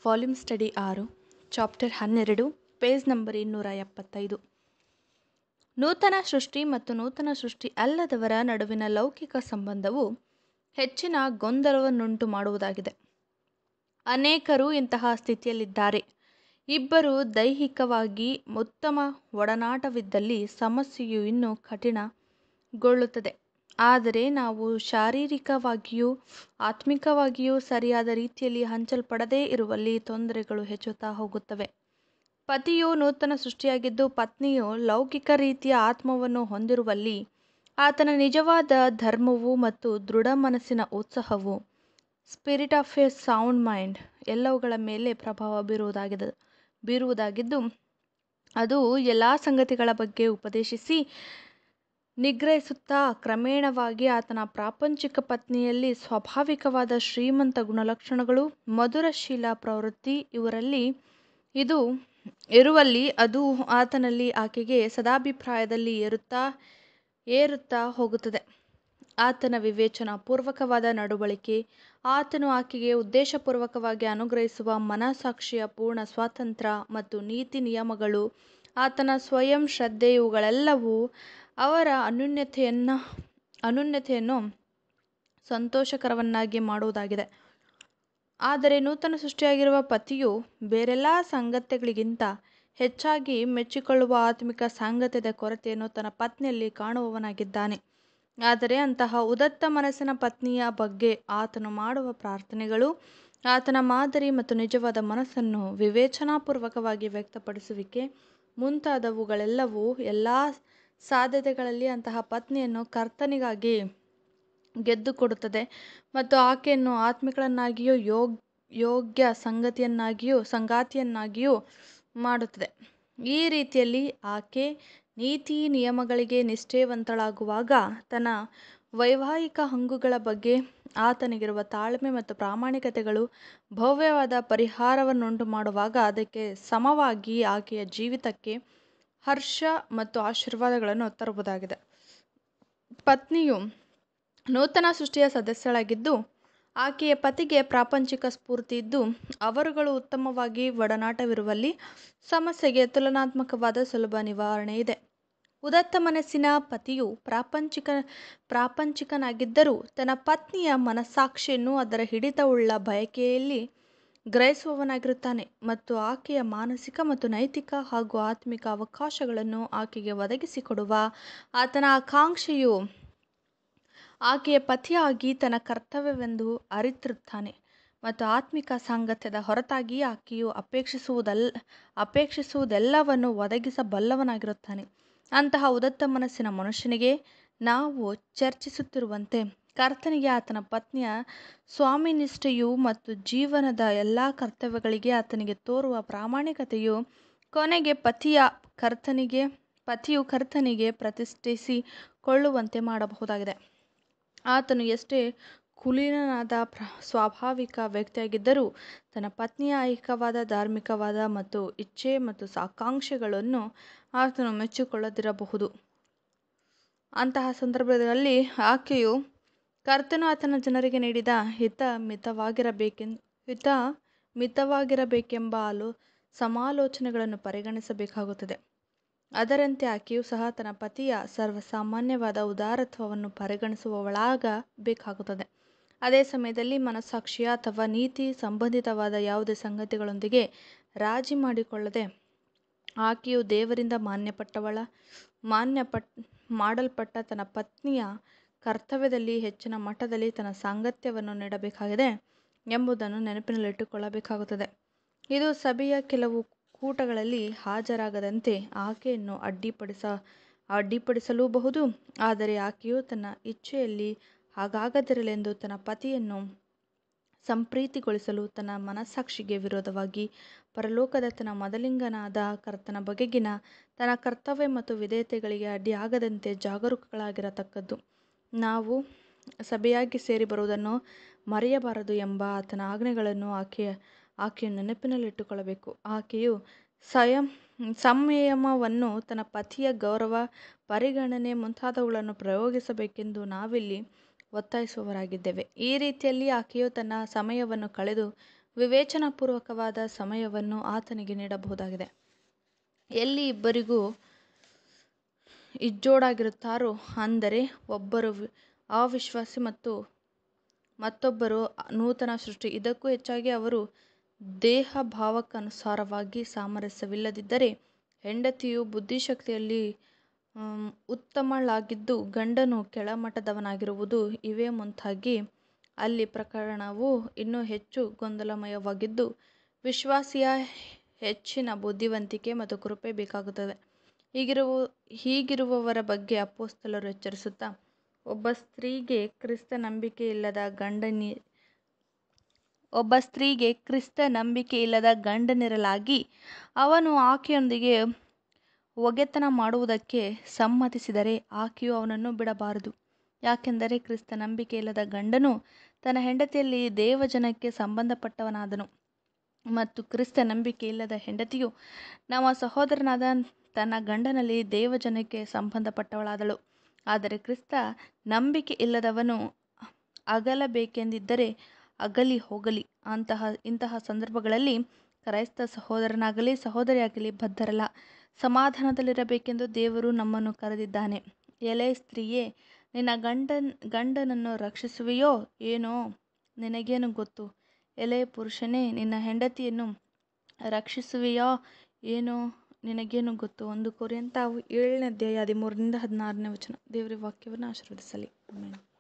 volume study ಆರು chapter ಹನ್ನೆರಡು page number ಇನ್ನೂರ ಎಪ್ಪತ್ತೈದು ನೂತನ ಸೃಷ್ಟಿ ಮತ್ತು ನೂತನ ಸೃಷ್ಟಿ ಅಲ್ಲದವರ ನಡುವಿನ ಲೌಕಿಕ ಸಂಬಂಧವು ಹೆಚ್ಚಿನ ಗೊಂದಲವನ್ನುಂಟು ಮಾಡುವುದಾಗಿದೆ ಅನೇಕರು ಇಂತಹ ಸ್ಥಿತಿಯಲ್ಲಿದ್ದಾರೆ ಇಬ್ಬರು ದೈಹಿಕವಾಗಿ ಉತ್ತಮ ಒಡನಾಟವಿದ್ದಲ್ಲಿ ಸಮಸ್ಯೆಯು ಇನ್ನೂ ಕಠಿಣಗೊಳ್ಳುತ್ತದೆ ಆದರೆ ನಾವು ಶಾರೀರಿಕವಾಗಿಯೂ ಆತ್ಮಿಕವಾಗಿಯೂ ಸರಿಯಾದ ರೀತಿಯಲ್ಲಿ ಹಂಚಲ್ಪಡದೇ ಇರುವಲ್ಲಿ ತೊಂದರೆಗಳು ಹೆಚ್ಚುತ್ತಾ ಹೋಗುತ್ತವೆ ಪತಿಯು ನೂತನ ಸೃಷ್ಟಿಯಾಗಿದ್ದು ಪತ್ನಿಯು ಲೌಕಿಕ ರೀತಿಯ ಆತ್ಮವನ್ನು ಹೊಂದಿರುವಲ್ಲಿ ಆತನ ನಿಜವಾದ ಧರ್ಮವು ಮತ್ತು ದೃಢ ಮನಸ್ಸಿನ ಉತ್ಸಾಹವು spirit of a sound mind ಎಲ್ಲವುಗಳ ಮೇಲೆ ಪ್ರಭಾವ ಬೀರುವುದಾಗಿದೆ ಬೀರುವುದಾಗಿದ್ದು ಅದು ಎಲ್ಲ ಸಂಗತಿಗಳ ಬಗ್ಗೆ ಉಪದೇಶಿಸಿ ನಿಗ್ರಹಿಸುತ್ತಾ ಕ್ರಮೇಣವಾಗಿ ಆತನ ಪ್ರಾಪಂಚಿಕ ಪತ್ನಿಯಲ್ಲಿ ಸ್ವಾಭಾವಿಕವಾದ ಶ್ರೀಮಂತ ಗುಣಲಕ್ಷಣಗಳು ಮಧುರಶೀಲ ಪ್ರವೃತ್ತಿ ಇವರಲ್ಲಿ ಇದು ಇರುವಲ್ಲಿ ಅದು ಆತನಲ್ಲಿ ಆಕೆಗೆ ಸದಾಭಿಪ್ರಾಯದಲ್ಲಿ ಏರುತ್ತಾ ಏರುತ್ತಾ ಹೋಗುತ್ತದೆ ಆತನ ವಿವೇಚನಾ ಪೂರ್ವಕವಾದ ನಡವಳಿಕೆ ಆತನು ಆಕೆಗೆ ಉದ್ದೇಶಪೂರ್ವಕವಾಗಿ ಅನುಗ್ರಹಿಸುವ ಮನಸ್ಸಾಕ್ಷಿಯ ಪೂರ್ಣ ಸ್ವಾತಂತ್ರ್ಯ ಮತ್ತು ನೀತಿ ನಿಯಮಗಳು ಆತನ ಸ್ವಯಂ ಶ್ರದ್ಧೆ ಇವುಗಳೆಲ್ಲವೂ ಅವರ ಅನ್ಯೋನ್ಯತೆಯನ್ನು ಅನ್ಯೋನ್ಯತೆಯನ್ನು ಸಂತೋಷಕರವನ್ನಾಗಿ ಮಾಡುವುದಾಗಿದೆ ಆದರೆ ನೂತನ ಸೃಷ್ಟಿಯಾಗಿರುವ ಪತಿಯು ಬೇರೆಲ್ಲ ಸಂಗತಿಗಳಿಗಿಂತ ಹೆಚ್ಚಾಗಿ ಮೆಚ್ಚಿಕೊಳ್ಳುವ ಆತ್ಮಿಕ ಸಾಂಗತ್ಯದ ಕೊರತೆಯನ್ನು ತನ್ನ ಪತ್ನಿಯಲ್ಲಿ ಕಾಣುವವನಾಗಿದ್ದಾನೆ ಆದರೆ ಅಂತಹ ಉದತ್ತ ಮನಸ್ಸಿನ ಪತ್ನಿಯ ಬಗ್ಗೆ ಆತನು ಮಾಡುವ ಪ್ರಾರ್ಥನೆಗಳು ಆತನ ಮಾದರಿ ಮತ್ತು ನಿಜವಾದ ಮನಸ್ಸನ್ನು ವಿವೇಚನಾಪೂರ್ವಕವಾಗಿ ವ್ಯಕ್ತಪಡಿಸುವಿಕೆ ಮುಂತಾದವುಗಳೆಲ್ಲವೂ ಎಲ್ಲ ಸಾಧ್ಯತೆಗಳಲ್ಲಿ ಅಂತಹ ಪತ್ನಿಯನ್ನು ಕರ್ತನಿಗಾಗಿ ಗೆದ್ದುಕೊಡುತ್ತದೆ ಮತ್ತು ಆಕೆಯನ್ನು ಆತ್ಮಿಕಳನ್ನಾಗಿಯೂ ಯೋಗ್ ಯೋಗ್ಯ ಸಂಗತಿಯನ್ನಾಗಿಯೂ ಸಂಗಾತಿಯನ್ನಾಗಿಯೂ ಮಾಡುತ್ತದೆ ಈ ರೀತಿಯಲ್ಲಿ ಆಕೆ ನೀತಿ ನಿಯಮಗಳಿಗೆ ನಿಷ್ಠೆವಂತಳಾಗುವಾಗ ತನ್ನ ವೈವಾಹಿಕ ಹಂಗುಗಳ ಬಗ್ಗೆ ಆತನಿಗಿರುವ ತಾಳ್ಮೆ ಮತ್ತು ಪ್ರಾಮಾಣಿಕತೆಗಳು ಭವ್ಯವಾದ ಪರಿಹಾರವನ್ನುಂಟು ಮಾಡುವಾಗ ಅದಕ್ಕೆ ಸಮವಾಗಿ ಆಕೆಯ ಜೀವಿತಕ್ಕೆ ಹರ್ಷ ಮತ್ತು ಆಶೀರ್ವಾದಗಳನ್ನು ತರುವುದಾಗಿದೆ ಪತ್ನಿಯು ನೂತನ ಸೃಷ್ಟಿಯ ಸದಸ್ಯಳಾಗಿದ್ದು ಆಕೆಯ ಪತಿಗೆ ಪ್ರಾಪಂಚಿಕ ಸ್ಫೂರ್ತಿ ಇದ್ದು ಅವರುಗಳು ಉತ್ತಮವಾಗಿ ಒಡನಾಟವಿರುವಲ್ಲಿ ಸಮಸ್ಯೆಗೆ ತುಲನಾತ್ಮಕವಾದ ಸುಲಭ ನಿವಾರಣೆ ಇದೆ ಉದತ್ತ ಮನಸ್ಸಿನ ಪತಿಯು ಪ್ರಾಪಂಚಿಕ ಪ್ರಾಪಂಚಿಕನಾಗಿದ್ದರೂ ತನ್ನ ಪತ್ನಿಯ ಮನಸ್ಸಾಕ್ಷಿಯನ್ನು ಅದರ ಹಿಡಿತವುಳ್ಳ ಬಯಕೆಯಲ್ಲಿ ಗ್ರಹಿಸುವವನಾಗಿರುತ್ತಾನೆ ಮತ್ತು ಆಕೆಯ ಮಾನಸಿಕ ಮತ್ತು ನೈತಿಕ ಹಾಗೂ ಆತ್ಮಿಕ ಅವಕಾಶಗಳನ್ನು ಆಕೆಗೆ ಒದಗಿಸಿಕೊಡುವ ಆತನ ಆಕಾಂಕ್ಷೆಯು ಆಕೆಯ ಪತಿಯಾಗಿ ತನ್ನ ಕರ್ತವ್ಯವೆಂದು ಅರಿತಿರುತ್ತಾನೆ ಮತ್ತು ಆತ್ಮಿಕ ಸಾಂಗತ್ಯದ ಹೊರತಾಗಿ ಆಕೆಯು ಅಪೇಕ್ಷಿಸುವುದಲ್ಲ ಅಪೇಕ್ಷಿಸುವುದೆಲ್ಲವನ್ನು ಒದಗಿಸಬಲ್ಲವನಾಗಿರುತ್ತಾನೆ ಅಂತಹ ಉದತ್ತ ಮನಸ್ಸಿನ ಮನುಷ್ಯನಿಗೆ ನಾವು ಚರ್ಚಿಸುತ್ತಿರುವಂತೆ ಕರ್ತನಿಗೆ ಆತನ ಪತ್ನಿಯ ಸ್ವಾಮಿನಿಷ್ಠೆಯು ಮತ್ತು ಜೀವನದ ಎಲ್ಲ ಕರ್ತವ್ಯಗಳಿಗೆ ಆತನಿಗೆ ತೋರುವ ಪ್ರಾಮಾಣಿಕತೆಯು ಕೊನೆಗೆ ಪತಿಯ ಕರ್ತನಿಗೆ ಪತಿಯು ಕರ್ತನಿಗೆ ಪ್ರತಿಷ್ಠಿಸಿಕೊಳ್ಳುವಂತೆ ಮಾಡಬಹುದಾಗಿದೆ ಆತನು ಎಷ್ಟೇ ಕುಲೀನನಾದ ಪ್ರ ಸ್ವಾಭಾವಿಕ ವ್ಯಕ್ತಿಯಾಗಿದ್ದರೂ ತನ್ನ ಪತ್ನಿಯ ಐಹಿಕವಾದ ಧಾರ್ಮಿಕವಾದ ಮತ್ತು ಇಚ್ಛೆ ಮತ್ತು ಆಕಾಂಕ್ಷೆಗಳನ್ನು ಆತನು ಮೆಚ್ಚಿಕೊಳ್ಳದಿರಬಹುದು ಅಂತಹ ಸಂದರ್ಭದಲ್ಲಿ ಆಕೆಯು ಕರ್ತನು ಆತನ ಜನರಿಗೆ ನೀಡಿದ ಹಿತ ಮಿತವಾಗಿರಬೇಕೆಂದು ಹಿತ ಮಿತವಾಗಿರಬೇಕೆಂಬ ಆಲೋ ಸಮಾಲೋಚನೆಗಳನ್ನು ಪರಿಗಣಿಸಬೇಕಾಗುತ್ತದೆ ಅದರಂತೆ ಆಕೆಯು ಸಹ ತನ್ನ ಪತಿಯ ಸರ್ವಸಾಮಾನ್ಯವಾದ ಉದಾರತ್ವವನ್ನು ಪರಿಗಣಿಸುವವಳಾಗಬೇಕಾಗುತ್ತದೆ ಅದೇ ಸಮಯದಲ್ಲಿ ಮನಸ್ಸಾಕ್ಷಿಯ ಅಥವಾ ನೀತಿ ಸಂಬಂಧಿತವಾದ ಯಾವುದೇ ಸಂಗತಿಗಳೊಂದಿಗೆ ರಾಜಿ ಮಾಡಿಕೊಳ್ಳದೆ ಆಕೆಯು ದೇವರಿಂದ ಮಾನ್ಯಪಟ್ಟವಳ ಮಾನ್ಯಪಟ್ ಮಾಡಲ್ಪಟ್ಟ ತನ್ನ ಪತ್ನಿಯ ಕರ್ತವ್ಯದಲ್ಲಿ ಹೆಚ್ಚಿನ ಮಟ್ಟದಲ್ಲಿ ತನ್ನ ಸಾಂಗತ್ಯವನ್ನು ನೀಡಬೇಕಾಗಿದೆ ಎಂಬುದನ್ನು ನೆನಪಿನಲ್ಲಿಟ್ಟುಕೊಳ್ಳಬೇಕಾಗುತ್ತದೆ ಇದು ಸಭೆಯ ಕೆಲವು ಕೂಟಗಳಲ್ಲಿ ಹಾಜರಾಗದಂತೆ ಆಕೆಯನ್ನು ಅಡ್ಡಿಪಡಿಸ ಅಡ್ಡಿಪಡಿಸಲೂಬಹುದು ಆದರೆ ಆಕೆಯು ತನ್ನ ಇಚ್ಛೆಯಲ್ಲಿ ಹಾಗಾಗದಿರಲೆಂದು ತನ್ನ ಪತಿಯನ್ನು ಸಂಪ್ರೀತಿಗೊಳಿಸಲು ತನ್ನ ಮನಸ್ಸಾಕ್ಷಿಗೆ ವಿರೋಧವಾಗಿ ಪರಲೋಕದ ತನ್ನ ಮೊದಲಿಂಗನಾದ ಕರ್ತನ ಬಗೆಗಿನ ತನ್ನ ಕರ್ತವ್ಯ ಮತ್ತು ವಿಧೇಯತೆಗಳಿಗೆ ಅಡ್ಡಿಯಾಗದಂತೆ ಜಾಗರೂಕಳಾಗಿರತಕ್ಕದ್ದು ನಾವು ಸಭೆಯಾಗಿ ಸೇರಿ ಬರುವುದನ್ನು ಮರೆಯಬಾರದು ಎಂಬ ಆತನ ಆಜ್ಞೆಗಳನ್ನು ಆಕೆಯ ಆಕೆಯು ನೆನಪಿನಲ್ಲಿಟ್ಟುಕೊಳ್ಳಬೇಕು ಆಕೆಯು ಸ್ವಯಂ ಸಂಯಮವನ್ನು ತನ್ನ ಪತಿಯ ಗೌರವ ಪರಿಗಣನೆ ಮುಂತಾದವುಗಳನ್ನು ಪ್ರಯೋಗಿಸಬೇಕೆಂದು ನಾವಿಲ್ಲಿ ಒತ್ತಾಯಿಸುವವರಾಗಿದ್ದೇವೆ ಈ ರೀತಿಯಲ್ಲಿ ಆಕೆಯು ತನ್ನ ಸಮಯವನ್ನು ಕಳೆದು ವಿವೇಚನಾಪೂರ್ವಕವಾದ ಸಮಯವನ್ನು ಆತನಿಗೆ ನೀಡಬಹುದಾಗಿದೆ ಎಲ್ಲಿ ಇಬ್ಬರಿಗೂ ಇಜ್ಜೋಡಾಗಿರುತ್ತಾರೋ ಅಂದರೆ ಒಬ್ಬರು ಅವಿಶ್ವಾಸಿ ಮತ್ತು ಮತ್ತೊಬ್ಬರು ನೂತನ ಸೃಷ್ಟಿ ಇದಕ್ಕೂ ಹೆಚ್ಚಾಗಿ ಅವರು ದೇಹಭಾವಕ್ಕನುಸಾರವಾಗಿ ಸಾಮರಸ್ಯವಿಲ್ಲದಿದ್ದರೆ ಹೆಂಡತಿಯು ಬುದ್ಧಿಶಕ್ತಿಯಲ್ಲಿ ಉತ್ತಮಳಾಗಿದ್ದು ಗಂಡನು ಕೆಳಮಟ್ಟದವನಾಗಿರುವುದು ಇವೇ ಮುಂತಾಗಿ ಅಲ್ಲಿ ಪ್ರಕರಣವು ಇನ್ನೂ ಹೆಚ್ಚು ಗೊಂದಲಮಯವಾಗಿದ್ದು ವಿಶ್ವಾಸಿಯ ಹೆಚ್ಚಿನ ಬುದ್ಧಿವಂತಿಕೆ ಮತ್ತು ಕೃಪೆ ಬೇಕಾಗುತ್ತದೆ ಹೀಗಿರುವ ಹೀಗಿರುವವರ ಬಗ್ಗೆ ಅಪೊಸ್ತಲರು ಎಚ್ಚರಿಸುತ್ತಾ ಒಬ್ಬ ಸ್ತ್ರೀಗೆ ಕ್ರಿಸ್ತ ನಂಬಿಕೆಯಿಲ್ಲದ ಗಂಡನಿ ಒಬ್ಬ ಸ್ತ್ರೀಗೆ ಕ್ರಿಸ್ತ ನಂಬಿಕೆಯಿಲ್ಲದ ಗಂಡನಿರಲಾಗಿ ಅವನು ಆಕೆಯೊಂದಿಗೆ ಒಗೆತನ ಮಾಡುವುದಕ್ಕೆ ಸಮ್ಮತಿಸಿದರೆ ಆಕೆಯು ಅವನನ್ನು ಬಿಡಬಾರದು ಯಾಕೆಂದರೆ ಕ್ರಿಸ್ತ ನಂಬಿಕೆಯಿಲ್ಲದ ಗಂಡನು ತನ್ನ ಹೆಂಡತಿಯಲ್ಲಿ ದೇವಜನಕ್ಕೆ ಸಂಬಂಧಪಟ್ಟವನಾದನು ಮತ್ತು ಕ್ರಿಸ್ತ ನಂಬಿಕೆಯಿಲ್ಲದ ಹೆಂಡತಿಯು ನಮ್ಮ ಸಹೋದರನಾದ ತನ್ನ ಗಂಡನಲ್ಲಿ ದೇವಜನಕ್ಕೆ ಸಂಬಂಧಪಟ್ಟವಳಾದಳು ಆದರೆ ಕ್ರಿಸ್ತ ನಂಬಿಕೆಯಿಲ್ಲದವನು ಅಗಲಬೇಕೆಂದಿದ್ದರೆ ಅಗಲಿ ಹೋಗಲಿ ಅಂತಹ ಇಂತಹ ಸಂದರ್ಭಗಳಲ್ಲಿ ಕ್ರೈಸ್ತ ಸಹೋದರನಾಗಲಿ ಸಹೋದರಿಯಾಗಲಿ ಬದ್ಧರಲ್ಲ ಸಮಾಧಾನದಲ್ಲಿರಬೇಕೆಂದು ದೇವರು ನಮ್ಮನ್ನು ಕರೆದಿದ್ದಾನೆ ಎಲೈ ಸ್ತ್ರೀಯೇ ನಿನ್ನ ಗಂಡನ್ ಗಂಡನನ್ನು ರಕ್ಷಿಸುವೆಯೋ ಏನೋ ನಿನಗೇನು ಗೊತ್ತು ಎಲೈ ಪುರುಷನೇ ನಿನ್ನ ಹೆಂಡತಿಯನ್ನು ರಕ್ಷಿಸುವೆಯೋ ಏನೋ ನಿನಗೇನು ಗೊತ್ತು ಒಂದು ಕೊರಿಂಥ ಏಳನೇ ಅಧ್ಯಾಯ ಹದಿಮೂರರಿಂದ ಹದಿನಾರನೇ ವಚನ ದೇವರ ವಾಕ್ಯವನ್ನು ಆಶೀರ್ವದಿಸಲಿ ಆಮೇಲೆ